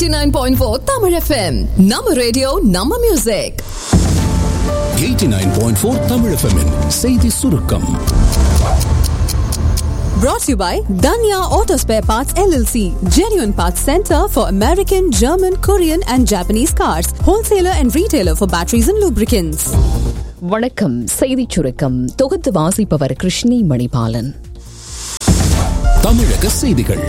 89.4 Tamil FM. நம்ம radio நம்ம music 89.4 Tamil FM -இன் செய்தி சுருக்கம் brought to you by Danya Auto Spare Parts LLC, genuine parts center for American, German, Korean and Japanese cars, wholesaler and retailer for batteries and lubricants. வணக்கம் செய்திச் சுருக்கம் தொகுத்து வாசிப்பவர் கிருஷ்ணி மணிபாலன் தமிழக செய்திகள்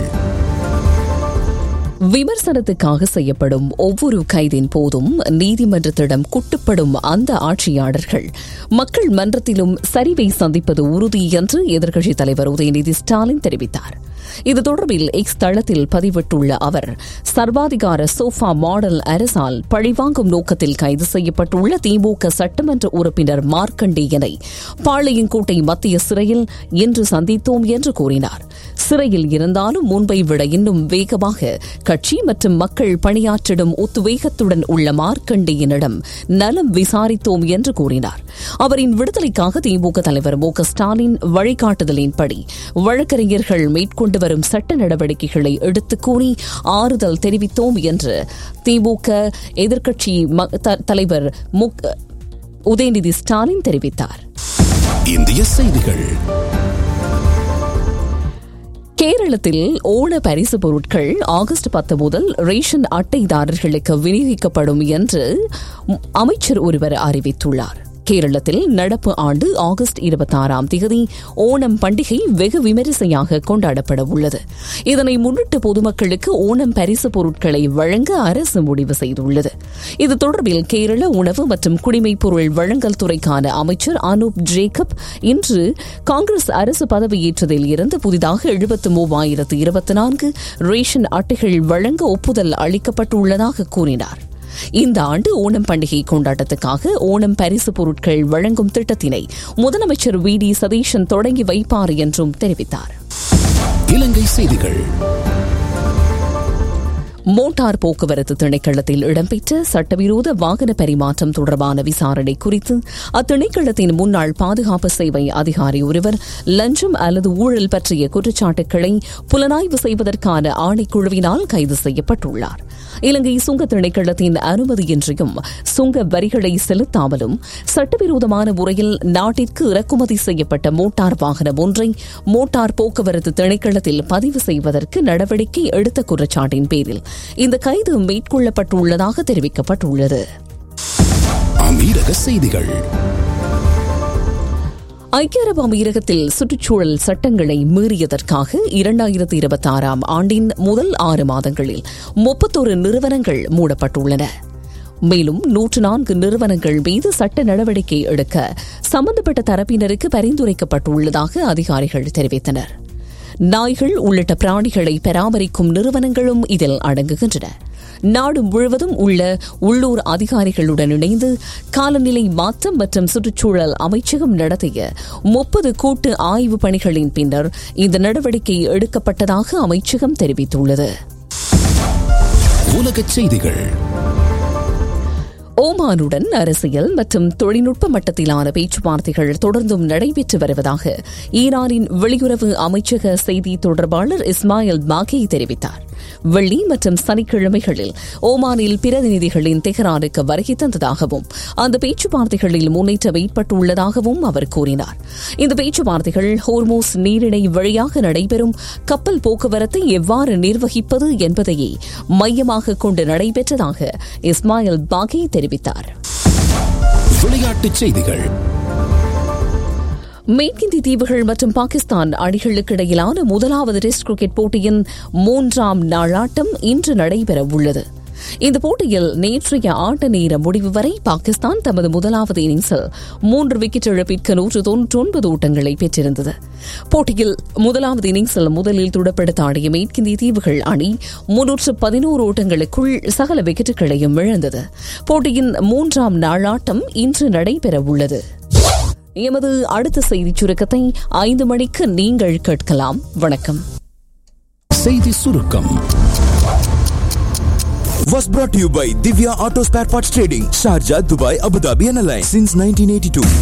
விமர்சனத்துக்காக செய்யப்படும் ஒவ்வொரு கைதின் போதும் நீதிமன்றத்திடம் குட்டுப்படும் அந்த ஆட்சியாளர்கள் மக்கள் மன்றத்திலும் சரிவை சந்திப்பது உறுதி என்று எதிர்க்கட்சித் தலைவர் உதயநிதி ஸ்டாலின் தெரிவித்தார் இது தொடர்பில் எக்ஸ் தளத்தில் பதிவிட்டுள்ள அவர் சர்வாதிகார சோஃபா மாடல் அரசால் பழிவாங்கும் நோக்கத்தில் கைது செய்யப்பட்டுள்ள திமுக சட்டமன்ற உறுப்பினர் மார்க்கண்டேயனை பாளையங்கோட்டை மத்திய சிறையில் இன்று சந்தித்தோம் என்று கூறினார் சிறையில் இருந்தாலும் முன்பை விட இன்னும் வேகமாக கட்சி மற்றும் மக்கள் பணியாற்றிடும் உத்வேகத்துடன் உள்ள மார்க்கண்டேயனிடம் நலம் விசாரித்தோம் என்று கூறினார் அவரின் விடுதலைக்காக திமுக தலைவர் மு க ஸ்டாலின் வழிகாட்டுதலின்படி வழக்கறிஞர்கள் மேற்கொண்டு வரும் சட்ட நடவடிக்கைகளை எடுத்துக் கூறி ஆறுதல் தெரிவித்தோம் என்று திமுக எதிர்க்கட்சி தலைவர் மு உதயநிதி ஸ்டாலின் தெரிவித்தார் இந்திய செய்திகள் கேரளத்தில் ஓண பரிசு பொருட்கள் ஆகஸ்ட் பத்து முதல் ரேஷன் அட்டைதாரர்களுக்கு விநியோகிக்கப்படும் என்று அமைச்சர் ஒருவர் அறிவித்துள்ளார் கேரளத்தில் நடப்பு ஆண்டு ஆகஸ்ட் இருபத்தாறாம் தேதி ஓணம் பண்டிகை வெகு விமரிசையாக கொண்டாடப்பட உள்ளது இதனை முன்னிட்டு பொதுமக்களுக்கு ஓணம் பரிசு பொருட்களை வழங்க அரசு முடிவு செய்துள்ளது இது தொடர்பில் கேரள உணவு மற்றும் குடிமைப் பொருள் வழங்கல் துறைக்கான அமைச்சர் அனூப் ஜேக்கப் இன்று காங்கிரஸ் அரசு பதவியேற்றதில் இருந்து புதிதாக எழுபத்து மூவாயிரத்து இருபத்தி நான்கு ரேஷன் அட்டைகள் வழங்க ஒப்புதல் அளிக்கப்பட்டுள்ளதாக கூறினார் இந்த ஆண்டு ஓணம் பண்டிகை கொண்டாட்டத்துக்காக ஓணம் பரிசு பொருட்கள் வழங்கும் திட்டத்தினை முதலமைச்சர் வி டி சதீஷன் தொடங்கி வைப்பார் என்றும் தெரிவித்தார் இலங்கை செய்திகள் மோட்டார் போக்குவரத்து திணைக்களத்தில் இடம்பெற்ற சட்டவிரோத வாகன பரிமாற்றம் தொடர்பான விசாரணை குறித்து அத்திணைக்களத்தின் முன்னாள் பாதுகாப்பு சேவை அதிகாரி ஒருவர் லஞ்சம் அல்லது ஊழல் பற்றிய குற்றச்சாட்டுக்களை புலனாய்வு செய்வதற்கான ஆணைக்குழுவினால் கைது செய்யப்பட்டுள்ளார் இலங்கை சுங்க திணைக்களத்தின் அனுமதியின்றியும் சுங்க வரிகளை செலுத்தாமலும் சட்டவிரோதமான முறையில் நாட்டிற்கு இறக்குமதி செய்யப்பட்ட மோட்டார் வாகனம் ஒன்றை மோட்டார் போக்குவரத்து திணைக்களத்தில் பதிவு செய்வதற்கு நடவடிக்கை எடுத்த குற்றச்சாட்டின் பேரில் இந்த கைது மேற்கொள்ளப்பட்டுள்ளதாக தெரிவிக்கப்பட்டுள்ளது அமீரக செய்திகள் ஐக்கிய அரபு அமீரகத்தில் சுற்றுச்சூழல் சட்டங்களை மீறியதற்காக இரண்டாயிரத்தி இருபத்தி ஆறாம் ஆண்டின் முதல் ஆறு மாதங்களில் முப்பத்தொரு நிறுவனங்கள் மூடப்பட்டுள்ளன மேலும் நூற்று நான்கு நிறுவனங்கள் மீது சட்ட நடவடிக்கை எடுக்க சம்பந்தப்பட்ட தரப்பினருக்கு பரிந்துரைக்கப்பட்டுள்ளதாக அதிகாரிகள் தெரிவித்தனர் நாய்கள் உள்ளிட்ட பிராணிகளை பராமரிக்கும் நிறுவனங்களும் இதில் அடங்குகின்றன நாடு முழுவதும் உள்ள உள்ளூர் அதிகாரிகளுடன் இணைந்து காலநிலை மாற்றம் மற்றும் சுற்றுச்சூழல் அமைச்சகம் நடத்திய முப்பது கூட்டு ஆய்வு பணிகளின் பின்னர் இந்த நடவடிக்கை எடுக்கப்பட்டதாக அமைச்சகம் தெரிவித்துள்ளது உலகச் செய்திகள் ஓமானுடன் அரசியல் மற்றும் தொழில்நுட்ப மட்டத்திலான பேச்சுவார்த்தைகள் தொடர்ந்தும் நடைபெற்று வருவதாக ஈரானின் வெளியுறவு அமைச்சக செய்தி தொடர்பாளர் இஸ்மாயில் பாகி தெரிவித்தார் வெள்ளி மற்றும் சனிக்கிழமைகளில் ஓமானில் பிரதிநிதிகளின் தெஹரானுக்கு வருகை தந்ததாகவும் அந்த பேச்சுவார்த்தைகளில் முன்னேற்றம் ஏற்பட்டுள்ளதாகவும் அவர் கூறினார் இந்த பேச்சுவார்த்தைகள் ஹோர்மோஸ் நீரிணை வழியாக நடைபெறும் கப்பல் போக்குவரத்தை எவ்வாறு நிர்வகிப்பது என்பதையே மையமாக கொண்டு நடைபெற்றதாக இஸ்மாயில் பாகி தெரிவித்தார் விளையாட்டுச் செய்திகள் மேற்கிந்திய தீவுகள் மற்றும் பாகிஸ்தான் அணிகளுக்கு இடையிலான முதலாவது டெஸ்ட் கிரிக்கெட் போட்டியின் மூன்றாம் நாளாட்டம் இன்று நடைபெற உள்ளது இந்த போட்டியில் நேற்றைய ஆட்ட நேர முடிவு வரை பாகிஸ்தான் தமது முதலாவது இன்னிங்ஸில் மூன்று விக்கெட் இழப்பிற்கு நூற்று தொன்னூற்றி ஒன்பது ஓட்டங்களை பெற்றிருந்தது போட்டியில் முதலாவது இன்னிங்ஸில் முதலில் துடப்படுத்த ஆடிய மேற்கிந்திய தீவுகள் அணி முன்னூற்று பதினோரு ஓட்டங்களுக்குள் சகல விக்கெட்டுகளையும் இழந்தது போட்டியின் மூன்றாம் நாளாட்டம் இன்று நடைபெற உள்ளது எமது அடுத்த செய்திச் சுருக்கத்தை ஐந்து மணிக்கு நீங்கள் கேட்கலாம் வணக்கம் செய்தி சுருக்கம் was brought to you by Divya Auto Spare Parts Trading, Sharjah, Dubai, Abu Dhabi and Alliance since 1982.